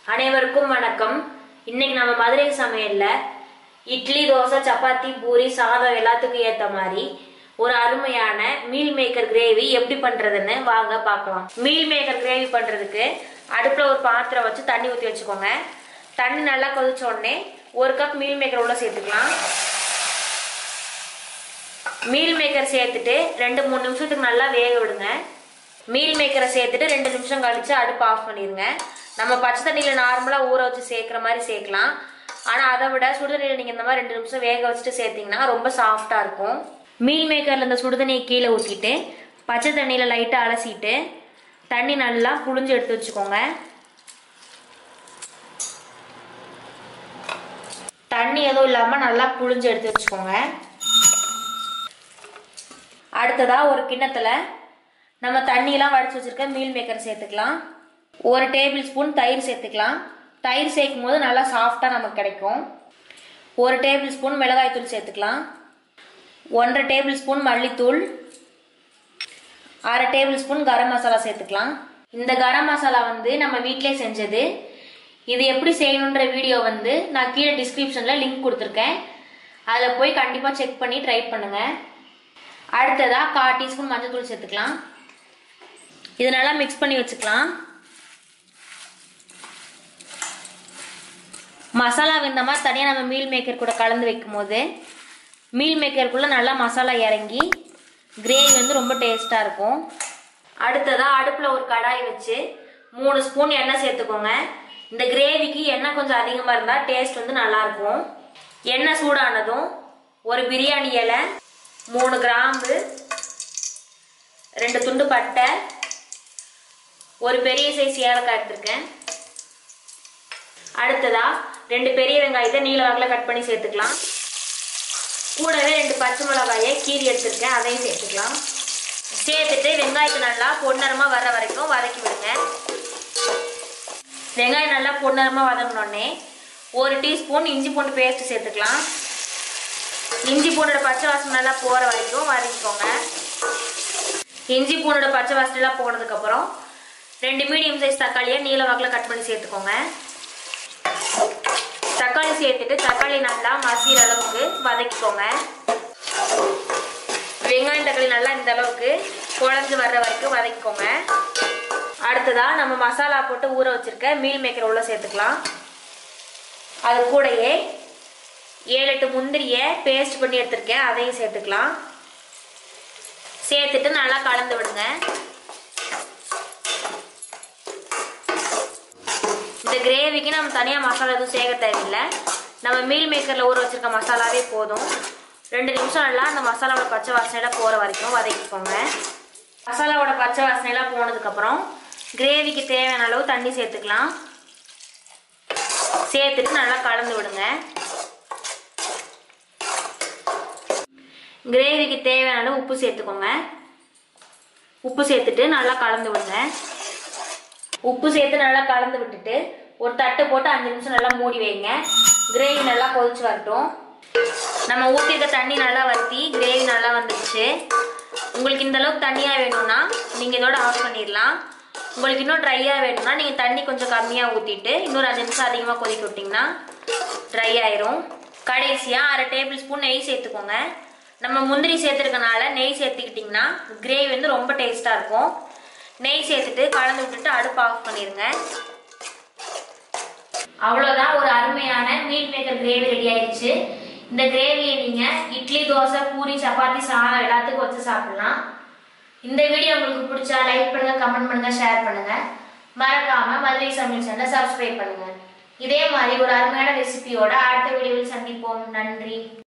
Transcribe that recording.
அனைவருக்கும் வணக்கம் இன்னைக்கு நம்ம மதுரை சமையல்ல இட்லி தோசை சப்பாத்தி பூரி சாதம் எல்லாத்துக்கும் ஏத்த மாதிரி ஒரு அருமையான மீல் மேக்கர் கிரேவி எப்படி பண்றதுன்னு வாங்க பார்க்கலாம் மீல் மேக்கர் கிரேவி பண்றதுக்கு அடுப்புல ஒரு பாத்திரம் வச்சு தண்ணி ஊற்றி வச்சுக்கோங்க தண்ணி நல்லா கொதிச்ச உடனே ஒரு கப் மீல் மேக்கர் உள்ள சேர்த்துக்கலாம் மீல் மேக்கர் சேர்த்துட்டு ரெண்டு மூணு நிமிஷத்துக்கு நல்லா வேக விடுங்க மீல் மேக்கரை சேர்த்துட்டு ரெண்டு நிமிஷம் கழிச்சு அடுப்பு ஆஃப் பண்ணிடுங்க நம்ம பச்சை தண்ணியில் நார்மலாக ஊற வச்சு சேர்க்குற மாதிரி சேர்க்கலாம் ஆனால் அதை விட சுடுதண்ணியில் நீங்கள் இந்த மாதிரி ரெண்டு நிமிஷம் வேக வச்சுட்டு சேர்த்தீங்கன்னா ரொம்ப சாஃப்டாக இருக்கும் மீல் மேக்கரில் இந்த சுடுதண்ணியை கீழே ஊற்றிட்டு பச்சை தண்ணியில் லைட்டாக அலசிட்டு தண்ணி நல்லா புழிஞ்சு எடுத்து வச்சுக்கோங்க தண்ணி எதுவும் இல்லாமல் நல்லா புழிஞ்சு எடுத்து வச்சுக்கோங்க அடுத்ததா ஒரு கிண்ணத்துல நம்ம தண்ணியெல்லாம் வடிச்சு வச்சிருக்க மீல் மேக்கர் சேர்த்துக்கலாம் ஒரு டேபிள் ஸ்பூன் தயிர் சேர்த்துக்கலாம் தயிர் சேர்க்கும் போது நல்லா சாஃப்டா நமக்கு கிடைக்கும் ஒரு டேபிள் ஸ்பூன் மிளகாய்த்தூள் சேர்த்துக்கலாம் ஒன்றரை டேபிள் ஸ்பூன் மல்லித்தூள் அரை டேபிள் ஸ்பூன் கரம் மசாலா சேர்த்துக்கலாம் இந்த கரம் மசாலா வந்து நம்ம வீட்டிலே செஞ்சது இது எப்படி செய்யணுன்ற வீடியோ வந்து நான் கீழே டிஸ்கிரிப்ஷனில் லிங்க் கொடுத்துருக்கேன் அதில் போய் கண்டிப்பாக செக் பண்ணி ட்ரை பண்ணுங்க அடுத்ததா கால் டீஸ்பூன் மஞ்சள் சேர்த்துக்கலாம் இது நல்லா மிக்ஸ் பண்ணி வச்சுக்கலாம் மசாலா இந்த மாதிரி தனியாக நம்ம மீல் மேக்கர் கூட கலந்து வைக்கும் போது மீல் மேக்கருக்குள்ளே நல்லா மசாலா இறங்கி கிரேவி வந்து ரொம்ப டேஸ்ட்டாக இருக்கும் அடுத்ததாக அடுப்பில் ஒரு கடாய் வச்சு மூணு ஸ்பூன் எண்ணெய் சேர்த்துக்கோங்க இந்த கிரேவிக்கு எண்ணெய் கொஞ்சம் அதிகமாக இருந்தால் டேஸ்ட் வந்து நல்லாயிருக்கும் எண்ணெய் சூடானதும் ஒரு பிரியாணி இலை மூணு கிராம்பு ரெண்டு துண்டு பட்டை ஒரு பெரிய சைஸ் ஏலக்காய் எடுத்திருக்கேன் அடுத்ததா ரெண்டு பெரிய வெங்காயத்தை நீல வாக்கில் கட் பண்ணி சேர்த்துக்கலாம் கூடவே ரெண்டு பச்சை மிளகாயை கீரி எடுத்திருக்கேன் அதையும் சேர்த்துக்கலாம் சேர்த்துட்டு வெங்காயத்தை நல்லா பொன்னரமாக வர வரைக்கும் வதக்கி விடுங்க வெங்காயம் நல்லா பொன்னரமாக வதங்கினோடனே ஒரு டீஸ்பூன் இஞ்சி பூண்டு பேஸ்ட் சேர்த்துக்கலாம் இஞ்சி பூண்டோட பச்சை வாசனை நல்லா போகிற வரைக்கும் வதக்கிக்கோங்க இஞ்சி பூண்டோட பச்சை வாசனைலாம் போனதுக்கப்புறம் ரெண்டு மீடியம் சைஸ் தக்காளியை நீல வாக்கில் கட் பண்ணி சேர்த்துக்கோங்க தக்காளி சேர்த்துட்டு தக்காளி நல்லா மசிகிற அளவுக்கு வதக்கிக்கோங்க வெங்காயம் தக்காளி நல்லா இந்த அளவுக்கு குழஞ்சு வர்ற வரைக்கும் வதக்கிக்கோங்க அடுத்ததா நம்ம மசாலா போட்டு ஊற வச்சிருக்க மீல் மேக்கர் உள்ள சேர்த்துக்கலாம் அது கூடயே ஏழு எட்டு முந்திரியை பேஸ்ட் பண்ணி எடுத்திருக்கேன் அதையும் சேர்த்துக்கலாம் சேர்த்துட்டு நல்லா கலந்து விடுங்க இந்த கிரேவிக்கு நம்ம தனியாக மசாலா எதுவும் சேர்க்க தேவையில்லை நம்ம மீல் மேக்கரில் ஊற வச்சிருக்க மசாலாவே போதும் ரெண்டு நிமிஷம் நல்லா அந்த மசாலாவோட பச்சை வாசனையெல்லாம் போகிற வரைக்கும் வதக்கிக்கோங்க மசாலாவோட பச்சை வாசனையெல்லாம் போனதுக்கப்புறம் கிரேவிக்கு தேவையான அளவு தண்ணி சேர்த்துக்கலாம் சேர்த்துட்டு நல்லா கலந்து விடுங்க கிரேவிக்கு தேவையான அளவு உப்பு சேர்த்துக்கோங்க உப்பு சேர்த்துட்டு நல்லா கலந்து விடுங்க உப்பு சேர்த்து நல்லா கலந்து விட்டுட்டு ஒரு தட்டு போட்டு அஞ்சு நிமிஷம் நல்லா மூடி வைங்க கிரேவி நல்லா கொதிச்சு வரட்டும் நம்ம ஊற்றிருக்க தண்ணி நல்லா வற்றி கிரேவி நல்லா வந்துடுச்சு உங்களுக்கு இந்த அளவுக்கு தண்ணியாக வேணும்னா நீங்கள் இதோட ஆஃப் பண்ணிடலாம் உங்களுக்கு இன்னும் ட்ரையாக வேணும்னா நீங்கள் தண்ணி கொஞ்சம் கம்மியாக ஊற்றிட்டு இன்னொரு அஞ்சு நிமிஷம் அதிகமாக கொதிக்க விட்டிங்கன்னா ட்ரை ஆயிரும் கடைசியாக அரை டேபிள் ஸ்பூன் நெய் சேர்த்துக்கோங்க நம்ம முந்திரி சேர்த்துருக்கனால நெய் சேர்த்துக்கிட்டிங்கன்னா கிரேவி வந்து ரொம்ப டேஸ்ட்டாக இருக்கும் நெய் சேர்த்துட்டு கலந்து விட்டுட்டு அடுப்பு ஆஃப் பண்ணிடுங்க அவ்வளோதான் ஒரு அருமையான மீட் மேக்கர் கிரேவி ரெடி ஆயிடுச்சு இந்த கிரேவியை நீங்கள் இட்லி தோசை பூரி சப்பாத்தி சாதம் எல்லாத்துக்கும் வச்சு சாப்பிடலாம் இந்த வீடியோ உங்களுக்கு பிடிச்சா லைக் பண்ணுங்க கமெண்ட் பண்ணுங்க ஷேர் பண்ணுங்க மறக்காம மதுரை சமையல் சேனலை சப்ஸ்கிரைப் பண்ணுங்க இதே மாதிரி ஒரு அருமையான ரெசிபியோட அடுத்த வீடியோவில் சந்திப்போம் நன்றி